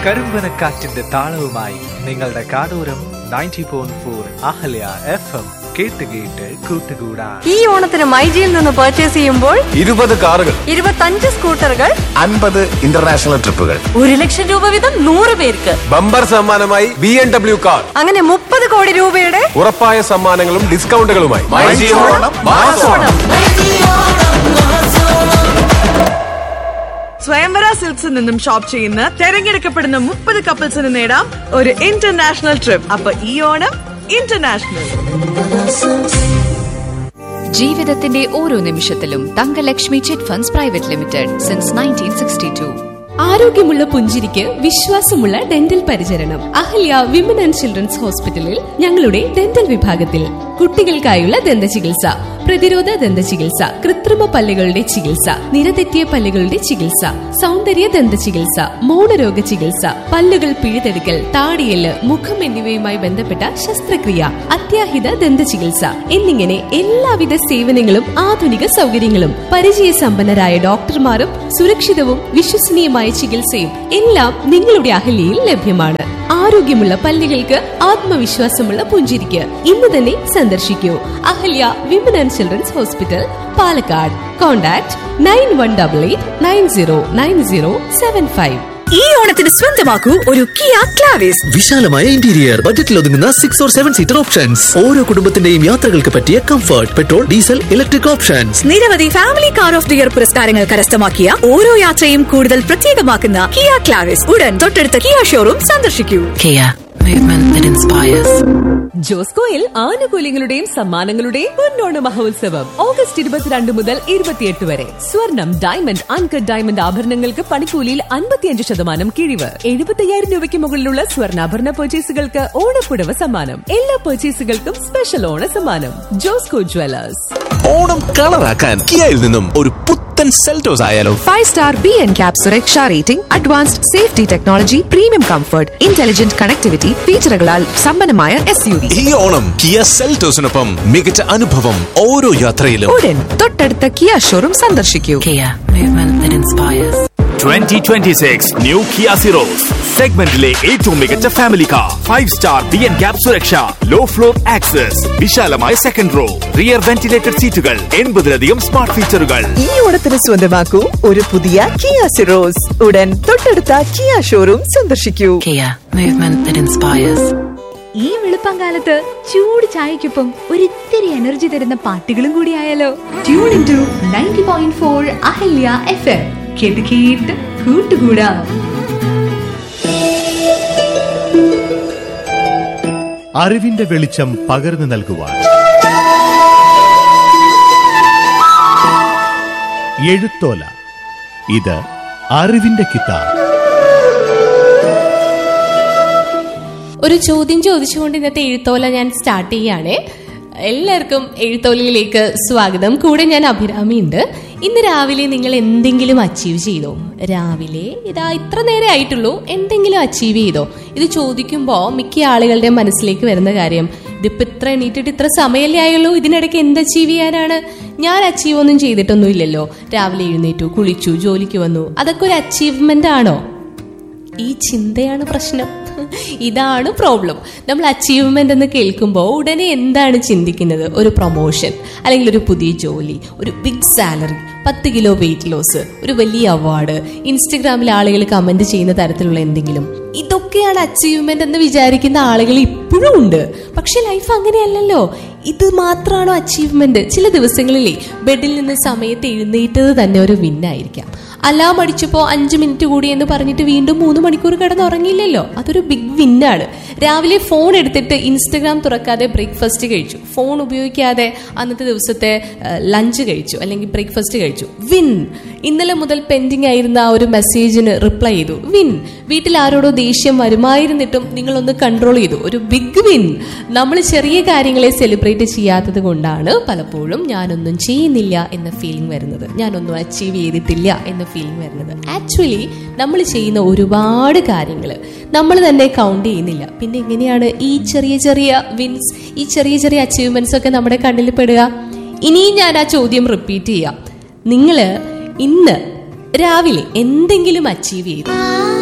കരിമ്പനക്കാറ്റിന്റെ താളവുമായി നിങ്ങളുടെ കാടൂരം ninety point four Ahalya F M കേട്ട് കേട്ട് കൂട്ടുകൂടാൻ ഈ ഓണത്തിന് മൈജിയിൽ നിന്ന് പർച്ചേസ് ചെയ്യുമ്പോൾ ഇരുപത് കാറുകൾ ഇരുപത്തഞ്ച് സ്കൂട്ടറുകൾ അൻപത് ഇന്റർനാഷണൽ ട്രിപ്പുകൾ ഒരു ലക്ഷം രൂപ വീതം നൂറ് പേർക്ക് ബമ്പർ സമ്മാനമായി ബി എം ഡബ്ല്യു കാർ അങ്ങനെ മുപ്പത് കോടി രൂപയുടെ ഉറപ്പായ സമ്മാനങ്ങളും ഡിസ്കൗണ്ടുകളുമായി സ്വയംവര സിൽക്സിൽ നിന്നും ഷോപ്പ് ചെയ്യുന്ന തെരഞ്ഞെടുക്കപ്പെടുന്ന മുപ്പത് കപ്പിൾസിന് നേടാം ഒരു ഇന്റർനാഷണൽ ട്രിപ്പ് അപ്പൊ ഈ ഓണം ഇന്റർനാഷണൽ ജീവിതത്തിന്റെ ഓരോ നിമിഷത്തിലും Thankalakshmi chit funds private limited since nineteen sixty two ആരോഗ്യമുള്ള പുഞ്ചിരിക്ക് വിശ്വാസമുള്ള ഡെന്റൽ പരിചരണം അഹല്യ വിമൻ ആൻഡ് ചിൽഡ്രൻസ് ഹോസ്പിറ്റലിൽ ഞങ്ങളുടെ ഡെന്റൽ വിഭാഗത്തിൽ കുട്ടികൾക്കായുള്ള ദന്ത ചികിത്സ പ്രതിരോധ ദന്ത ചികിത്സ കൃത്രിമ പല്ലുകളുടെ ചികിത്സ നിരതെറ്റിയ പല്ലുകളുടെ ചികിത്സ സൗന്ദര്യ ദന്ത ചികിത്സ മൗനരോഗ ചികിത്സ പല്ലുകൾ പിഴുതെടുക്കൽ താടിയല് മുഖം എന്നിവയുമായി ബന്ധപ്പെട്ട ശസ്ത്രക്രിയ അത്യാഹിത ദന്ത ചികിത്സ എന്നിങ്ങനെ എല്ലാവിധ സേവനങ്ങളും ആധുനിക സൗകര്യങ്ങളും പരിചയസമ്പന്നരായ ഡോക്ടർമാരും സുരക്ഷിതവും വിശ്വസനീയമായ ചികിത്സയും എല്ലാം നിങ്ങളുടെ അഹല്യയിൽ ലഭ്യമാണ് ആരോഗ്യമുള്ള പല്ലുകൾക്ക് ആത്മവിശ്വാസമുള്ള പുഞ്ചിരിക്ക് ഇന്ന് തന്നെ സന്ദർശിക്കൂ Ahalya women and children's hospital Palakkad contact nine one double eight nine zero nine zero seven five ഈ ഓണത്തിന് സ്വന്തമാക്കൂ ഒരു കിയ ക്ലാവിസ് വിശാലമായ ഇന്റീരിയർ ബജറ്റിൽ ഒതുങ്ങുന്ന six or seven seater options ഓരോ കുടുംബത്തിന്റെയും യാത്രകൾക്ക് പറ്റിയ comfort petrol diesel electric options നിരവധി family car of the year പുരസ്കാരങ്ങൾ കരസ്ഥമാക്കിയ ഓരോ യാത്രയും കൂടുതൽ പ്രത്യേകമാക്കുന്ന കിയ ക്ലാവിസ് ഉടൻ തൊട്ടടുത്ത കിയ ഷോറൂം സന്ദർശിക്കൂ Kia, movement that inspires. ജോസ്കോയിൽ ആനുകൂല്യങ്ങളുടെയും സമ്മാനങ്ങളുടെയും പൊന്നോണ മഹോത്സവം ഓഗസ്റ്റ് ഇരുപത്തിരണ്ട് മുതൽ ഇരുപത്തിയെട്ട് വരെ സ്വർണം ഡയമണ്ട് അൺകട്ട് ഡയമണ്ട് ആഭരണങ്ങൾക്ക് പണിക്കൂലിയിൽ അൻപത്തിയഞ്ച് ശതമാനം കിഴിവ് എഴുപത്തയ്യായിരം രൂപയ്ക്ക് മുകളിലുള്ള സ്വർണ്ണാഭരണ പർച്ചേസുകൾക്ക് ഓണപ്പുടവ സമ്മാനം എല്ലാ പർച്ചേസുകൾക്കും സ്പെഷ്യൽ ഓണ സമ്മാനം ജോസ്കോ ജ്വല്ലേഴ്സ് ഓണം കളറാക്കാൻ കിയയിൽ നിന്നും ഒരു പുത്തൻ സെൽറ്റോസ് ആയാലോ five star B N CAP സുരക്ഷ rating advanced safety technology premium comfort intelligent connectivity ഫീച്ചറുകളാൽ സമ്പന്നമായ എസ് യു വി ഈ ഓണം കിയ സെൽറ്റോസിനൊപ്പം മികച്ച അനുഭവം ഓരോ യാത്രയിലും ഉടൻ തൊട്ടടുത്ത കിയ ഷോറൂം സന്ദർശിക്കൂ Kia, movement that inspires. Twenty twenty six new Kia Syros സെഗ്മെന്റിലെ ഏറ്റവും മികച്ച family car five star B N CAP സുരക്ഷ ലോ ഫ്ലോർ ആക്സസ് വിശാലമായ സെക്കൻഡ് റോ റിയർ വെന്റിലേറ്റഡ് സീറ്റുകൾ എൺപതിലധികം സ്മാർട്ട് ഫീച്ചറുകൾ ഈ ഓണത്തിന് സ്വന്തമാക്കൂ ഒരു പുതിയ കിയ സിറോസ് ഉടൻ തൊട്ടടുത്ത കിയ ഷോറൂം സന്ദർശിക്കൂ Kia, movement that inspires. ഈ വെളുപ്പംകാലത്ത് ചൂട് ചായക്കൊപ്പം ഒരിത്തിരി എനർജി തരുന്ന പാട്ടുകളും കൂടി ആയാലോ tune in to ninety point four Ahalya F M കേട്ട് കേട്ട് കൂട്ടുകൂടാം അറിവിന്റെ വെളിച്ചം പകർന്നു നൽകുവാൻ എഴുത്തോല ഇത് അറിവിന്റെ കിതാബ് ഒരു ചോദ്യം ചോദിച്ചുകൊണ്ട് ഇന്നത്തെ എഴുത്തോല ഞാൻ സ്റ്റാർട്ട് ചെയ്യാണ് എല്ലാവർക്കും എഴുത്തോലയിലേക്ക് സ്വാഗതം കൂടെ ഞാൻ അഭിരാമി ഉണ്ട് ഇന്ന് രാവിലെ നിങ്ങൾ എന്തെങ്കിലും അച്ചീവ് ചെയ്തോ രാവിലെ ഇതാ ഇത്ര നേരെ ആയിട്ടുള്ളൂ എന്തെങ്കിലും അച്ചീവ് ചെയ്തോ ഇത് ചോദിക്കുമ്പോൾ മിക്ക ആളുകളുടെ മനസ്സിലേക്ക് വരുന്ന കാര്യം ഇതിപ്പോ ഇത്ര എണീറ്റിട്ട് ഇത്ര സമയമല്ലേ ആയുള്ളൂ ഇതിനിടയ്ക്ക് എന്ത് അച്ചീവ് ചെയ്യാനാണ് ഞാൻ അച്ചീവ് ഒന്നും ചെയ്തിട്ടൊന്നും ഇല്ലല്ലോ രാവിലെ എഴുന്നേറ്റു കുളിച്ചു ജോലിക്ക് വന്നു അതൊക്കെ ഒരു അച്ചീവ്മെന്റ് ആണോ ഈ ചിന്തയാണ് പ്രശ്നം ഇതാണ് പ്രോബ്ലം നമ്മൾ അച്ചീവ്മെന്റ് എന്ന് കേൾക്കുമ്പോൾ ഉടനെ എന്താണ് ചിന്തിക്കുന്നത് ഒരു പ്രൊമോഷൻ അല്ലെങ്കിൽ ഒരു പുതിയ ജോലി ഒരു ബിഗ് സാലറി പത്ത് കിലോ വെയിറ്റ് ലോസ് ഒരു വലിയ അവാർഡ് ഇൻസ്റ്റഗ്രാമിൽ ആളുകൾ കമന്റ് ചെയ്യുന്ന തരത്തിലുള്ള എന്തെങ്കിലും ഇതൊക്കെയാണ് അച്ചീവ്മെന്റ് എന്ന് വിചാരിക്കുന്ന ആളുകൾ ഇപ്പോഴും ഉണ്ട് പക്ഷെ ലൈഫ് അങ്ങനെയല്ലല്ലോ ഇത് മാത്രമാണോ അച്ചീവ്മെന്റ് ചില ദിവസങ്ങളിലേ ബെഡിൽ നിന്ന് സമയത്ത് എഴുന്നേറ്റത് തന്നെ ഒരു വിന്നായിരിക്കാം അലാം അടിച്ചപ്പോ അഞ്ച് മിനിറ്റ് കൂടി എന്ന് പറഞ്ഞിട്ട് വീണ്ടും മൂന്ന് മണിക്കൂർ കിടന്നുറങ്ങിയില്ലല്ലോ അതൊരു ബിഗ് വിന്നാണ് രാവിലെ ഫോൺ എടുത്തിട്ട് ഇൻസ്റ്റഗ്രാം തുറക്കാതെ ബ്രേക്ക്ഫാസ്റ്റ് കഴിച്ചു ഫോൺ ഉപയോഗിക്കാതെ അന്നത്തെ ദിവസത്തെ ലഞ്ച് കഴിച്ചു അല്ലെങ്കിൽ ബ്രേക്ക്ഫാസ്റ്റ് കഴിച്ചു വിൻ ഇന്നലെ മുതൽ പെൻഡിങ് ആയിരുന്ന ആ ഒരു മെസ്സേജിന് റിപ്ലൈ ചെയ്തു വിൻ വീട്ടിൽ ആരോടോ ദേഷ്യം വരുമായിരുന്നിട്ടും നിങ്ങളൊന്ന് കൺട്രോൾ ചെയ്തു ഒരു ബിഗ് വിൻ നമ്മൾ ചെറിയ കാര്യങ്ങളെ സെലിബ്രേറ്റ് ചെയ്യാത്തത് കൊണ്ടാണ് പലപ്പോഴും ഞാനൊന്നും ചെയ്യുന്നില്ല എന്ന ഫീലിംഗ് വരുന്നത് ഞാനൊന്നും അച്ചീവ് ചെയ്തിട്ടില്ല എന്ന ഫീലിംഗ് വരുന്നത് ആക്ച്വലി നമ്മൾ ചെയ്യുന്ന ഒരുപാട് കാര്യങ്ങൾ നമ്മൾ തന്നെ കൗണ്ട് ചെയ്യുന്നില്ല പിന്നെ എങ്ങനെയാണ് ഈ ചെറിയ ചെറിയ വിൻസ് ഈ ചെറിയ ചെറിയ അച്ചീവ്മെന്റ്സ് ഒക്കെ നമ്മുടെ കണ്ണിൽ പെടുക ഇനിയും ഞാൻ ആ ചോദ്യം റിപ്പീറ്റ് ചെയ്യാം നിങ്ങൾ ഇന്ന് രാവിലെ എന്തെങ്കിലും അച്ചീവ് ചെയ്തു